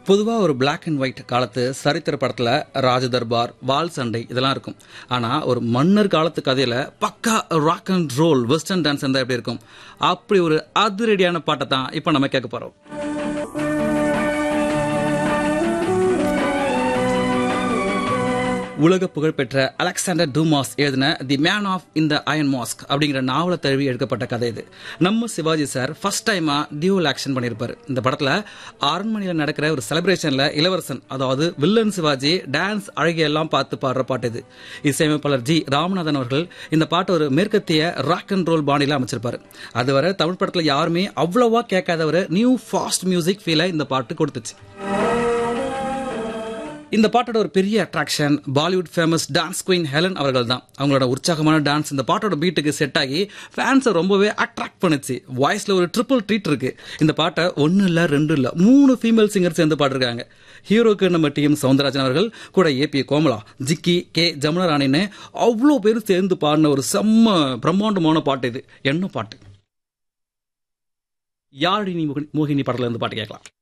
பொதுவாக ஒரு Black and white காலத்து சரித்திர படத்தில் ராஜ தர்பார் வால் சண்டை இதெல்லாம் இருக்கும் ஆனால் ஒரு மன்னர் காலத்து கதையில் பக்கா rock and roll western dance இருந்தால் எப்படி இருக்கும் அப்படி ஒரு அதிரடியான பாட்டை தான் இப்போ நம்ம கேட்க போகிறோம் உலக புகழ்பெற்ற அலெக்சாண்டர் டூமாஸ் எழுதின the man of in the iron mask அப்படிங்கிற நாவலை தழுவி எடுக்கப்பட்ட கதை இது நம்ம சிவாஜி சார் ஃபர்ஸ்ட் டைமா டியூவல் ஆக்ஷன் பண்ணியிருப்பாரு இந்த படத்துல அரண்மனையில் நடக்கிற ஒரு செலிப்ரேஷன்ல இளவரசன் அதாவது வில்லன் சிவாஜி டான்ஸ் அழகியெல்லாம் பார்த்து பாடுற பாட்டு இது இசையமைப்பாளர் ஜி ராமநாதன் அவர்கள் இந்த பாட்டை ஒரு மேற்கத்திய ராக் அண்ட் ரோல் பாணியில அமைச்சிருப்பாரு அதுவரை தமிழ் படத்துல யாருமே அவ்வளவா கேட்காத ஒரு நியூ ஃபாஸ்ட் மியூசிக் ஃபீலை இந்த பாட்டு கொடுத்துச்சு இந்த பாட்டோட ஒரு பெரிய attraction Bollywood famous dance queen Helen அவர்கள் தான் அவங்களோட உற்சாகமான டான்ஸ் இந்த பாட்டோட பீட்டுக்கு செட் ஆகி ஃபேன்ஸை ரொம்பவே அட்ராக்ட் பண்ணுச்சு வாய்ஸ்ல ஒரு ட்ரிபிள் ட்ரீட் இருக்கு இந்த பாட்டை ஒன்னு இல்ல ரெண்டு இல்ல மூணு ஃபீமேல் சிங்கர் சேர்ந்து பாடிருக்காங்க ஹீரோக்கு நம்ம டி எம் சவுந்தரராஜன் அவர்கள் கூட ஏபி கோமலா ஜிக்கி கே ஜமுனா ராணின்னு அவ்வளோ பேர் சேர்ந்து பாடின ஒரு செம்ம பிரம்மாண்டமான பாட்டு இது என்ன பாட்டு யாழி மோகினி படத்துல இருந்து பாட்டு கேட்கலாம்